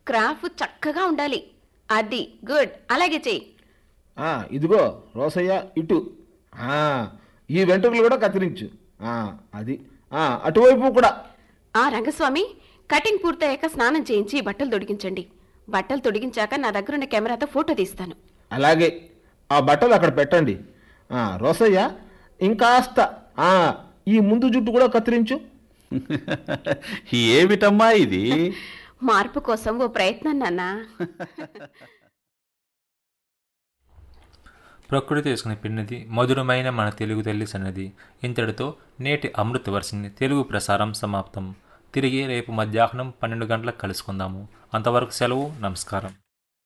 crop చక్కగా ఉండాలి అది గుడ్ అలాగే చెయ్యి ఆ, ఇదిగో రోసయ్య ఇటు ఆ, ఈ వెంట్రుకలు కూడా కత్తిరించు ఆ, అది ఆ, అటువైపు కూడా ఆ రంగస్వామి కటింగ్ పూర్తయ్యాక స్నానం చేయించి బట్టలు తొడిగించండి బట్టలు తొడిగించాక నా దగ్గరున్న కెమెరాతో ఫోటో తీస్తాను అలాగే ఆ బట్టలు అక్కడ పెట్టండి ఆ, రోసయ్య ఇంకాస్త ఆ, ఈ ముందు జుట్టు కూడా కత్తిరించు ఏమిటమ్మా ఇది మార్పు కోసం ఓ ప్రయత్నం నాన్నా ప్రకృతి తీసుకుని పిన్నది మధురమైన మన తెలుగు తల్లి సన్నది ఇంతటితో నేటి అమృత వర్షిని తెలుగు ప్రసారం సమాప్తం తిరిగి రేపు మధ్యాహ్నం పన్నెండు గంటలకు కలుసుకుందాము అంతవరకు సెలవు నమస్కారం